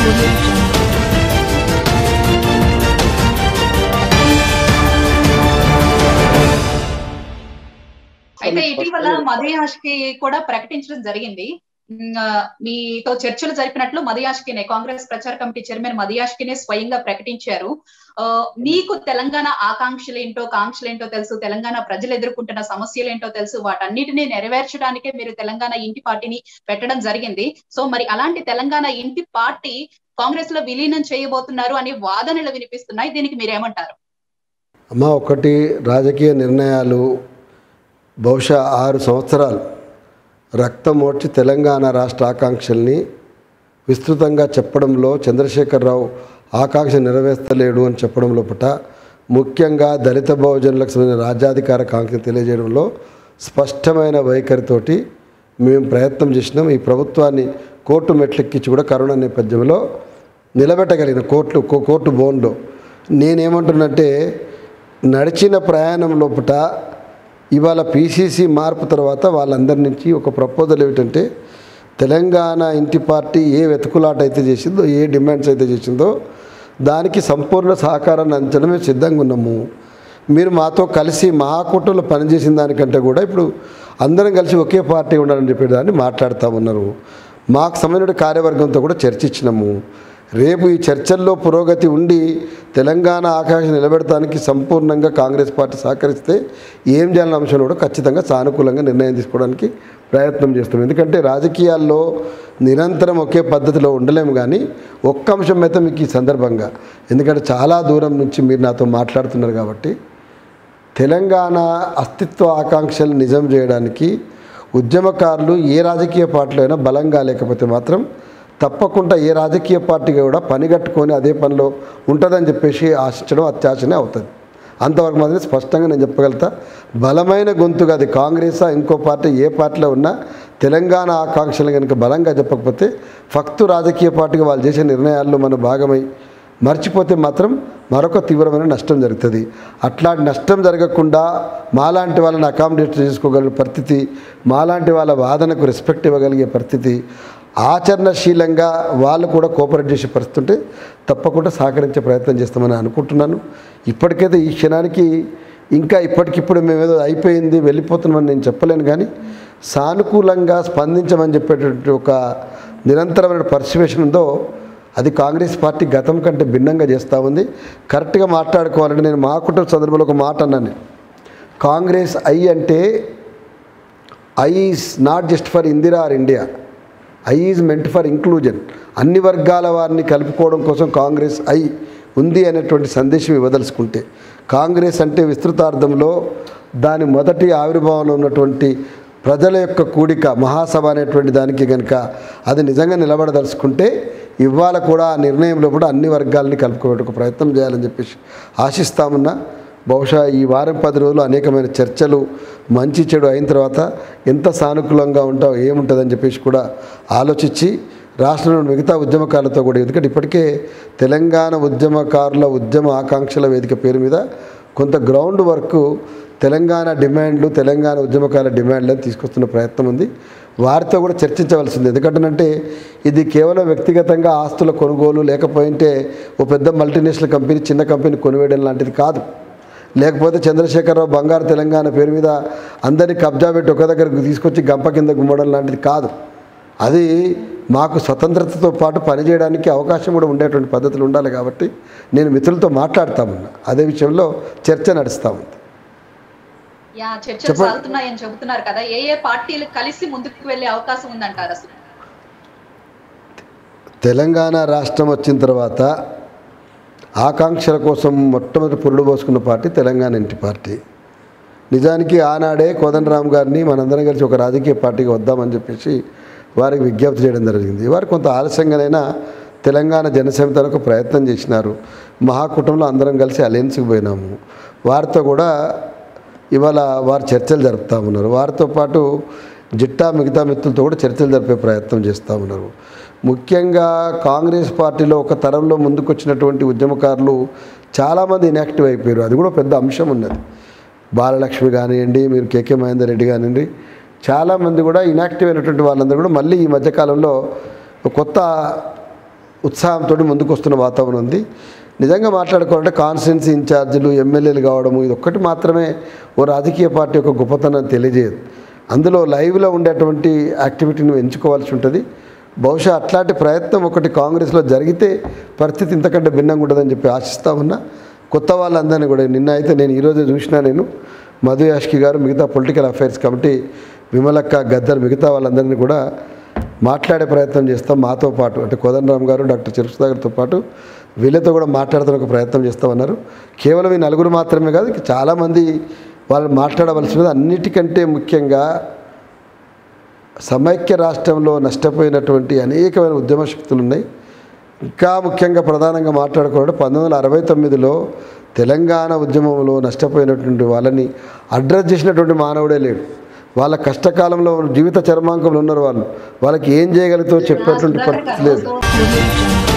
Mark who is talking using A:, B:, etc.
A: audio jungle.
B: అయితే ఇటీవల మదయాష్ కి కూడా ప్రకటించడం జరిగింది ఉమ్, ఆ, మీతో చర్చలు జరిపినట్లు మదయాష్ కినే కాంగ్రెస్ ప్రచార కమిటీ చైర్మన్ మదయాష్ కినే స్వయంగా ప్రకటించారు ఆ, మీకు తెలంగాణ ఆకాంక్షలు ఏంటో కాంక్షలు ఏంటో తెలుసు తెలంగాణ ప్రజలు ఎదుర్కొంటున్న సమస్యలు ఏంటో తెలుసు వాటన్నిటిని నెరవేర్చడానికే మీరు తెలంగాణ ఇంటి పార్టీని పెట్టడం జరిగింది సో మరి అలాంటి తెలంగాణ ఇంటి పార్టీ కాంగ్రెస్ లో విలీనం చేయబోతున్నారు అనే వాదనలు వినిపిస్తున్నాయి దీనికి మీరేమంటారు
C: అమ్మ ఒకటి రాజకీయ నిర్ణయాలు బహుశా ఆరు సంవత్సరాలు రక్తం ఓడ్చి తెలంగాణ రాష్ట్ర ఆకాంక్షల్ని విస్తృతంగా చెప్పడంలో చంద్రశేఖరరావు ఆకాంక్ష నెరవేర్చలేడు అని చెప్పడంలో పుట ముఖ్యంగా దళిత బహుజనులకు సంబంధించిన రాజ్యాధికార కాంక్ష తెలియజేయడంలో స్పష్టమైన వైఖరితోటి మేము ప్రయత్నం చేసినాం ఈ ప్రభుత్వాన్ని కోర్టు మెట్లెక్కించి కూడా కరోనా నేపథ్యంలో నిలబెట్టగలిగిన కోర్టు కో- కోర్టు బోన్లో నేనేమంటున్నంటే నడిచిన ప్రయాణం లోపట ఇవాళ పీసీసీ మార్పు తర్వాత వాళ్ళందరి నుంచి ఒక ప్రపోజల్ ఏమిటంటే తెలంగాణ ఇంటి పార్టీ ఏ వెతుకులాట అయితే చేసిందో ఏ డిమాండ్స్ అయితే చేసిందో దానికి సంపూర్ణ సహకారాన్ని అందించడం మేము సిద్ధంగా ఉన్నాము మీరు మాతో కలిసి మహాకూటంలో పనిచేసిన దానికంటే కూడా ఇప్పుడు అందరం కలిసి ఒకే పార్టీ ఉండాలని చెప్పేదాన్ని మాట్లాడుతూ ఉన్నారు మాకు సంబంధించిన కార్యవర్గంతో కూడా చర్చించినాము రేపు ఈ చర్చల్లో పురోగతి ఉండి తెలంగాణ ఆకాంక్ష నిలబెడటానికి సంపూర్ణంగా కాంగ్రెస్ పార్టీ సహకరిస్తే ఏం చేయాలన్న అంశంలో కూడా ఖచ్చితంగా సానుకూలంగా నిర్ణయం తీసుకోవడానికి ప్రయత్నం చేస్తాం ఎందుకంటే రాజకీయాల్లో నిరంతరం ఒకే పద్ధతిలో ఉండలేము కానీ ఒక్క అంశం అయితే మీకు ఈ సందర్భంగా ఎందుకంటే చాలా దూరం నుంచి మీరు నాతో మాట్లాడుతున్నారు కాబట్టి తెలంగాణ అస్తిత్వ ఆకాంక్షలు నిజం చేయడానికి ఉద్యమకారులు ఏ రాజకీయ పార్టీలో అయినా బలంగా లేకపోతే మాత్రం తప్పకుండా ఏ రాజకీయ పార్టీగా కూడా పనిగట్టుకొని అదే పనిలో ఉంటుందని చెప్పేసి ఆశించడం అత్యాశనే అవుతుంది అంతవరకు మాత్రం స్పష్టంగా నేను చెప్పగలుగుతా బలమైన గొంతుగా అది కాంగ్రెసా ఇంకో పార్టీ ఏ పార్టీలో ఉన్నా తెలంగాణ ఆకాంక్షలు కనుక బలంగా చెప్పకపోతే ఫక్తు రాజకీయ పార్టీగా వాళ్ళు చేసే నిర్ణయాల్లో మన భాగమై మర్చిపోతే మాత్రం మరొక తీవ్రమైన నష్టం జరుగుతుంది అట్లాంటి నష్టం జరగకుండా మాలాంటి వాళ్ళని అకామిడేట్ చేసుకోగలిగే పరిస్థితి మాలాంటి వాళ్ళ వాదనకు రెస్పెక్ట్ ఇవ్వగలిగే పరిస్థితి ఆచరణశీలంగా వాళ్ళు కూడా కోఆపరేట్ చేసే పరిస్థితి ఉంటే తప్పకుండా సహకరించే ప్రయత్నం చేస్తామని అనుకుంటున్నాను ఇప్పటికైతే ఈ క్షణానికి ఇంకా ఇప్పటికిప్పుడు మేమేదో అయిపోయింది వెళ్ళిపోతున్నామని నేను చెప్పలేను కానీ సానుకూలంగా స్పందించమని చెప్పేటటువంటి ఒక నిరంతరమైన పర్సివేషన్ ఉందో అది కాంగ్రెస్ పార్టీ గతం కంటే భిన్నంగా చేస్తూ ఉంది కరెక్ట్గా మాట్లాడుకోవాలంటే నేను మా కుటుంబ సందర్భంలో ఒక మాట అన్నాను కాంగ్రెస్ ఐ అంటే I is not just for Indira or India I is meant for inclusion అన్ని వర్గాల వారిని కలుపుకోవడం కోసం కాంగ్రెస్ ఐ ఉంది అనేటువంటి సందేశం ఇవ్వదలుచుకుంటే కాంగ్రెస్ అంటే విస్తృతార్థంలో దాని మొదటి ఆవిర్భావంలో ఉన్నటువంటి ప్రజల యొక్క కూడిక మహాసభ అనేటువంటి దానికి కనుక అది నిజంగా నిలబడదలుచుకుంటే ఇవాళ కూడా ఆ నిర్ణయంలో కూడా అన్ని వర్గాలని కలుపుకోవడానికి ప్రయత్నం చేయాలని చెప్పేసి ఆశిస్తామన్నా బహుశా ఈ వారం పది రోజులు అనేకమైన చర్చలు మంచి చెడు అయిన తర్వాత ఎంత సానుకూలంగా ఉంటావు ఏముంటుందని చెప్పేసి కూడా ఆలోచించి రాష్ట్రంలో మిగతా ఉద్యమకారులతో కూడా ఎందుకంటే ఇప్పటికే తెలంగాణ ఉద్యమకారుల ఉద్యమ ఆకాంక్షల వేదిక పేరు మీద కొంత గ్రౌండ్ వర్క్ తెలంగాణ డిమాండ్లు తెలంగాణ ఉద్యమకారుల డిమాండ్లను తీసుకొస్తున్న ప్రయత్నం ఉంది వారితో కూడా చర్చించవలసింది ఎందుకంటేనంటే ఇది కేవలం వ్యక్తిగతంగా ఆస్తుల కొనుగోలు లేకపోయింటే ఓ పెద్ద మల్టీనేషనల్ కంపెనీ చిన్న కంపెనీ కొనివేయడం లాంటిది కాదు లేకపోతే చంద్రశేఖరరావు బంగారు తెలంగాణ పేరు మీద అందరినీ కబ్జా పెట్టి ఒక దగ్గరకు తీసుకొచ్చి గంప కింద గుమ్మడం లాంటిది కాదు అది మాకు స్వతంత్రతతో పాటు పనిచేయడానికి అవకాశం కూడా ఉండేటువంటి పద్ధతులు ఉండాలి కాబట్టి నేను మిత్రులతో మాట్లాడుతామన్నా అదే విషయంలో చర్చ నడుస్తూ ఉంది
B: యా చర్చలు
C: చెప్పండి.
B: సాగుతున్నాయని చెబుతున్నారు కదా ఏ ఏ పార్టీలు కలిసి ముందుకు వెళ్లే అవకాశం ఉందంటారు అసలు
C: తెలంగాణ రాష్ట్రం వచ్చిన తర్వాత ఆకాంక్షల కోసం మొట్టమొదటి పురుడు పోసుకున్న పార్టీ తెలంగాణ ఇంటి పార్టీ నిజానికి ఆనాడే కోదండరామ్ గారిని మనందరం కలిసి ఒక రాజకీయ పార్టీకి వద్దామని చెప్పేసి వారికి విజ్ఞప్తి చేయడం జరిగింది వారు కొంత ఆలస్యంగానైనా తెలంగాణ జనసమితలకు ప్రయత్నం చేసినారు మహాకూటంలో అందరం కలిసి అలయన్స్కి పోయినాము వారితో కూడా ఇవాళ వారు చర్చలు జరుపుతూ ఉన్నారు వారితో పాటు జిట్టా మిగతా మిత్రులతో కూడా చర్చలు జరిపే ప్రయత్నం చేస్తూ ఉన్నారు ముఖ్యంగా కాంగ్రెస్ పార్టీలో ఒక తరంలో ముందుకొచ్చినటువంటి ఉద్యమకారులు చాలామంది ఇన్యాక్టివ్ అయిపోయారు అది కూడా పెద్ద అంశం ఉన్నది బాలలక్ష్మి కానివ్వండి మీరు కేకే మహేందర్ రెడ్డి కానివ్వండి చాలామంది కూడా ఇనాక్టివ్ అయినటువంటి వాళ్ళందరూ కూడా మళ్ళీ ఈ మధ్యకాలంలో ఒక కొత్త ఉత్సాహంతో ముందుకు వస్తున్న వాతావరణం ఉంది నిజంగా మాట్లాడుకోవాలంటే కాన్స్టిట్యున్సీ ఇన్ఛార్జీలు ఎమ్మెల్యేలు కావడము ఇది ఒక్కటి మాత్రమే ఓ రాజకీయ పార్టీ యొక్క గొప్పతనం తెలియజేయదు అందులో లైవ్లో ఉండేటువంటి యాక్టివిటీని ఎంచుకోవాల్సి ఉంటుంది బహుశా అట్లాంటి ప్రయత్నం ఒకటి కాంగ్రెస్లో జరిగితే పరిస్థితి ఇంతకంటే భిన్నంగా ఉంటుందని చెప్పి ఆశిస్తా ఉన్నా కొత్త వాళ్ళందరినీ కూడా నిన్న అయితే నేను ఈరోజే చూసినా నేను మధు యాష్కి గారు మిగతా political affairs committee Vimalakka Gaddar మిగతా వాళ్ళందరినీ కూడా మాట్లాడే ప్రయత్నం చేస్తాం మాతో పాటు అంటే కోదండరామ్ గారు డాక్టర్ చిరుసుదా గారితో పాటు వీళ్ళతో కూడా మాట్లాడుతున్న ఒక ప్రయత్నం చేస్తామన్నారు కేవలం ఈ నలుగురు మాత్రమే కాదు ఇంకా చాలామంది వాళ్ళు మాట్లాడవలసినది అన్నిటికంటే ముఖ్యంగా సమైక్య రాష్ట్రంలో నష్టపోయినటువంటి అనేకమైన ఉద్యమ శక్తులు ఉన్నాయి ఇంకా ముఖ్యంగా ప్రధానంగా మాట్లాడుకోవాలంటే పంతొమ్మిది వందల అరవై తొమ్మిదిలో తెలంగాణ ఉద్యమంలో నష్టపోయినటువంటి వాళ్ళని అడ్రస్ చేసినటువంటి మానవుడే లేడు వాళ్ళ కష్టకాలంలో జీవిత చర్మాంకంలో ఉన్నారు వాళ్ళు వాళ్ళకి ఏం చేయగలుగుతారో చెప్పేటువంటి పరిస్థితి లేదు
B: సో